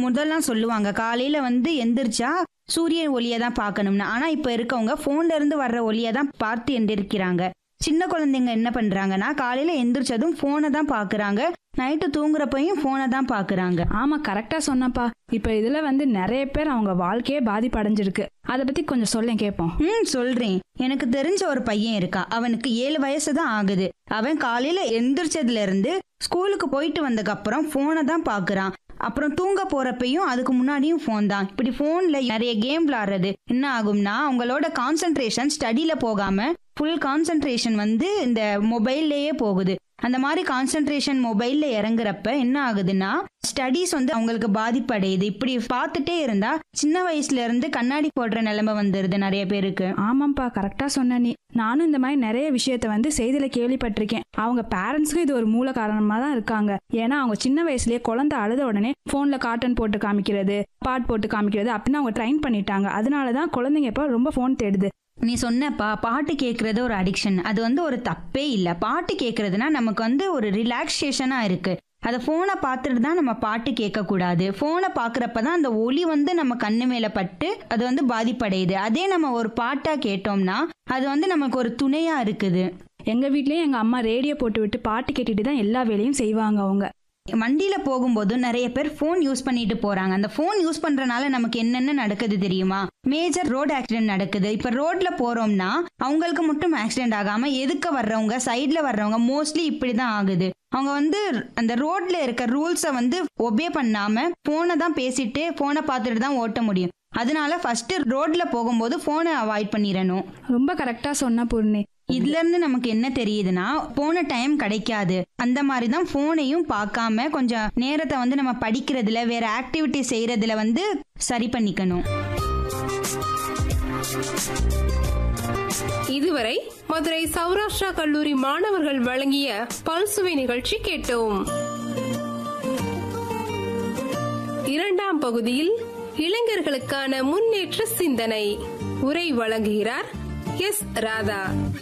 முதல்லாம் சொல்லுவாங்க காலையில வந்து எந்திரிச்சா சூரிய ஒளியை தான் பார்க்கணும்னு ஆனா இப்ப இருக்கவங்க போன்ல இருந்து வர்ற ஒளியை தான் பார்த்து எந்திரிக்கிறாங்க சின்ன குழந்தைங்க என்ன பண்றாங்கன்னா காலையில எந்திரிச்சதும் போனை தான் பாக்குறாங்க நைட்டு தூங்குறப்பையும் போனை தான் பாக்குறாங்க ஆமா கரெக்டா சொன்னப்பா இப்ப இதுல வந்து நிறைய பேர் அவங்க வாழ்க்கையே பாதிப்படைஞ்சிருக்கு அதை பத்தி கொஞ்சம் சொல்லேன் கேட்போம் ம் சொல்றேன் எனக்கு தெரிஞ்ச ஒரு பையன் இருக்கா அவனுக்கு ஏழு வயசு தான் ஆகுது அவன் காலையில எந்திரிச்சதுல இருந்து ஸ்கூலுக்கு போயிட்டு வந்ததுக்கு அப்புறம் போனை தான் பாக்குறான் அப்புறம் தூங்க போறப்பையும் அதுக்கு முன்னாடியும் ஃபோன் தான் இப்படி ஃபோன்ல நிறைய கேம் விளாடுறது என்ன ஆகும்னா அவங்களோட கான்சென்ட்ரேஷன் ஸ்டடியில போகாம ஃபுல் கான்சென்ட்ரேஷன் வந்து இந்த மொபைல்லையே போகுது அந்த மாதிரி கான்சென்ட்ரேஷன் மொபைல்ல இறங்குறப்ப என்ன ஆகுதுன்னா ஸ்டடீஸ் வந்து அவங்களுக்கு பாதிப்படையுது இப்படி பார்த்துட்டே இருந்தா சின்ன வயசுல இருந்து கண்ணாடி போடுற நிலைமை வந்துருது நிறைய பேருக்கு ஆமாப்பா கரெக்டா சொன்ன நீ நானும் இந்த மாதிரி நிறைய விஷயத்த வந்து செய்தியில கேள்விப்பட்டிருக்கேன் அவங்க பேரண்ட்ஸ்க்கும் இது ஒரு மூல காரணமா தான் இருக்காங்க ஏன்னா அவங்க சின்ன வயசுலயே குழந்தை அழுத உடனே போன்ல கார்ட்டூன் போட்டு காமிக்கிறது பாட் போட்டு காமிக்கிறது அப்படின்னு அவங்க ட்ரைன் பண்ணிட்டாங்க அதனாலதான் குழந்தைங்க இப்ப ரொம்ப போன் தேடுது நீ சொன்னப்பா பாட்டு கேட்கறது ஒரு அடிக்ஷன் அது வந்து ஒரு தப்பே இல்லை பாட்டு கேட்கறதுனா நமக்கு வந்து ஒரு ரிலாக்ஸேஷனா இருக்கு அதை ஃபோனை பார்த்துட்டு தான் நம்ம பாட்டு கேட்கக்கூடாது ஃபோனை பார்க்குறப்ப தான் அந்த ஒளி வந்து நம்ம கண்ணு மேலே பட்டு அது வந்து பாதிப்படையுது அதே நம்ம ஒரு பாட்டாக கேட்டோம்னா அது வந்து நமக்கு ஒரு துணையா இருக்குது எங்க வீட்லயும் எங்க அம்மா ரேடியோ போட்டு விட்டு பாட்டு கேட்டுட்டு தான் எல்லா வேலையும் செய்வாங்க அவங்க வண்டியில போகும்போது நிறைய பேர் ஃபோன் யூஸ் பண்ணிட்டு போறாங்க அந்த ஃபோன் யூஸ் பண்றனால நமக்கு என்னென்ன நடக்குது தெரியுமா மேஜர் ரோடு ஆக்சிடென்ட் நடக்குது இப்ப ரோட்ல போறோம்னா அவங்களுக்கு மட்டும் ஆக்சிடென்ட் ஆகாம எதுக்க வர்றவங்க சைட்ல வர்றவங்க மோஸ்ட்லி இப்படிதான் ஆகுது அவங்க வந்து அந்த ரோட்ல இருக்க ரூல்ஸை வந்து ஒபே பண்ணாம போனை தான் பேசிட்டு போனை பார்த்துட்டு தான் ஓட்ட முடியும் அதனால ஃபர்ஸ்ட் ரோட்ல போகும்போது போனை அவாய்ட் பண்ணிடணும் ரொம்ப கரெக்டா சொன்ன பூர்ணி இதுல இருந்து நமக்கு என்ன தெரியுதுன்னா போன டைம் கிடைக்காது அந்த மாதிரி தான் போனையும் பார்க்காம கொஞ்சம் நேரத்தை வந்து நம்ம படிக்கிறதுல வேற ஆக்டிவிட்டி செய்யறதுல வந்து சரி பண்ணிக்கணும் இதுவரை மதுரை சௌராஷ்டிரா கல்லூரி மாணவர்கள் வழங்கிய பல்சுவை நிகழ்ச்சி கேட்டோம் இரண்டாம் பகுதியில் இளைஞர்களுக்கான முன்னேற்ற சிந்தனை உரை வழங்குகிறார் எஸ் ராதா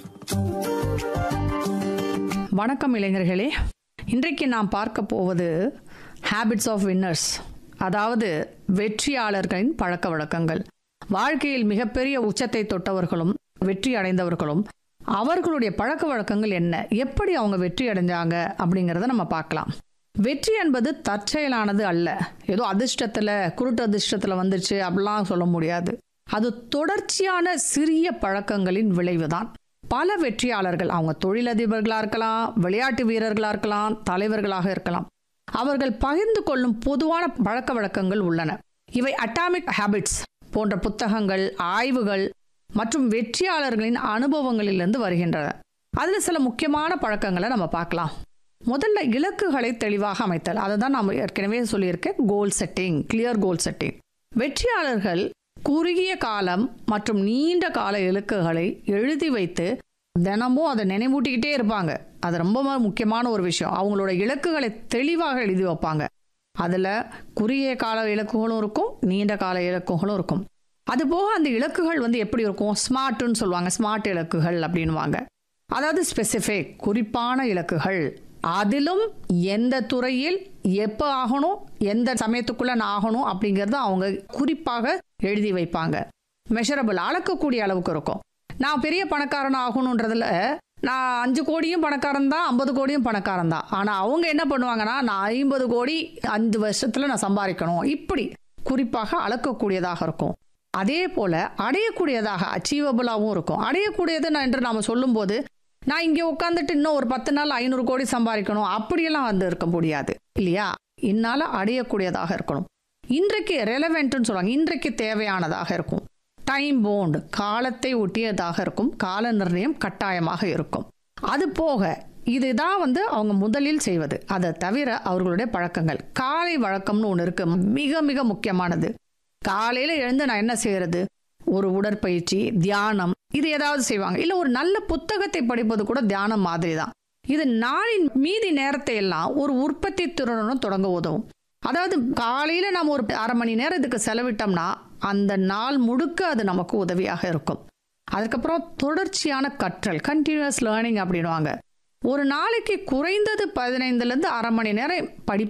வணக்கம் இளைஞர்களே இன்றைக்கு நாம் பார்க்க போவது ஹேபிட்ஸ் ஆஃப் வின்னர்ஸ் அதாவது வெற்றியாளர்களின் பழக்க வழக்கங்கள் வாழ்க்கையில் மிகப்பெரிய உச்சத்தை தொட்டவர்களும் வெற்றி அடைந்தவர்களும் அவர்களுடைய பழக்க வழக்கங்கள் என்ன எப்படி அவங்க வெற்றி அடைஞ்சாங்க அப்படிங்கிறத நம்ம பார்க்கலாம் வெற்றி என்பது தற்செயலானது அல்ல ஏதோ அதிர்ஷ்டத்தில் குருட்டு அதிர்ஷ்டத்தில் வந்துச்சு அப்படிலாம் சொல்ல முடியாது அது தொடர்ச்சியான சிறிய பழக்கங்களின் விளைவுதான் பல வெற்றியாளர்கள் அவங்க தொழிலதிபர்களாக இருக்கலாம் விளையாட்டு வீரர்களாக இருக்கலாம் தலைவர்களாக இருக்கலாம் அவர்கள் பகிர்ந்து கொள்ளும் பொதுவான பழக்க வழக்கங்கள் உள்ளன இவை அட்டாமிக் ஹேபிட்ஸ் போன்ற புத்தகங்கள் ஆய்வுகள் மற்றும் வெற்றியாளர்களின் அனுபவங்களிலிருந்து வருகின்றன அதில் சில முக்கியமான பழக்கங்களை நம்ம பார்க்கலாம் முதல்ல இலக்குகளை தெளிவாக அமைத்தல் அதை தான் நான் ஏற்கனவே சொல்லியிருக்கேன் goal setting clear goal setting வெற்றியாளர்கள் குறுகிய காலம் மற்றும் நீண்ட கால இலக்குகளை எழுதி வைத்து தினமும் அதை நினைவூட்டிக்கிட்டே இருப்பாங்க அது ரொம்ப முக்கியமான ஒரு விஷயம் அவங்களோட இலக்குகளை தெளிவாக எழுதி வைப்பாங்க அதில் குறுகிய கால இலக்குகளும் இருக்கும் நீண்ட கால இலக்குகளும் இருக்கும் அது போக அந்த இலக்குகள் வந்து எப்படி இருக்கும் ஸ்மார்ட்னு சொல்லுவாங்க ஸ்மார்ட் இலக்குகள் அப்படின்வாங்க அதாவது ஸ்பெசிஃபிக் குறிப்பான இலக்குகள் அதிலும் எந்த துறையில் எப்போ ஆகணும் எந்த சமயத்துக்குள்ள நான் ஆகணும் அப்படிங்கிறத அவங்க குறிப்பாக எழுதி வைப்பாங்க மெஷரபிள் அளக்கக்கூடிய அளவுக்கு இருக்கும் நான் பெரிய பணக்காரன் ஆகணுன்றதுல நான் அஞ்சு கோடியும் பணக்காரன் தான் ஐம்பது கோடியும் பணக்காரன் தான் ஆனால் அவங்க என்ன பண்ணுவாங்கன்னா நான் ஐம்பது கோடி அஞ்சு வருஷத்தில் நான் சம்பாதிக்கணும் இப்படி குறிப்பாக அளக்கக்கூடியதாக இருக்கும் அதே போல அடையக்கூடியதாக அச்சீவபிளாகவும் இருக்கும் அடையக்கூடியது நான் என்று நாம் சொல்லும்போது நான் இங்கே உட்காந்துட்டு இன்னும் ஒரு பத்து நாள் ஐநூறு கோடி சம்பாதிக்கணும் அப்படியெல்லாம் வந்து இருக்க முடியாது இல்லையா இந்நாள் அடையக்கூடியதாக இருக்கணும் இன்றைக்கு ரெலவெண்ட்னு சொல்லுவாங்க இன்றைக்கு தேவையானதாக இருக்கும் டைம் போண்ட் காலத்தை ஒட்டியதாக இருக்கும் கால நிர்ணயம் கட்டாயமாக இருக்கும் அது போக இதுதான் வந்து அவங்க முதலில் செய்வது அதை தவிர அவர்களுடைய பழக்கங்கள் காலை வழக்கம்னு ஒன்று இருக்கு மிக மிக முக்கியமானது காலையில் எழுந்து நான் என்ன செய்யறது ஒரு உடற்பயிற்சி தியானம் இது ஏதாவது செய்வாங்க இல்லை ஒரு நல்ல புத்தகத்தை படிப்பது கூட தியானம் மாதிரி தான் இது நாளின் மீதி நேரத்தை எல்லாம் ஒரு உற்பத்தி திறனுடன் தொடங்க உதவும் அதாவது காலையில் நம்ம ஒரு அரை மணி நேரம் இதுக்கு செலவிட்டோம்னா அந்த நாள் முழுக்க அது நமக்கு உதவியாக இருக்கும் அதுக்கப்புறம் தொடர்ச்சியான கற்றல் கண்டினியூஸ் லேர்னிங் அப்படின்வாங்க ஒரு நாளைக்கு குறைந்தது பதினைந்துலேருந்து அரை மணி நேரம் படி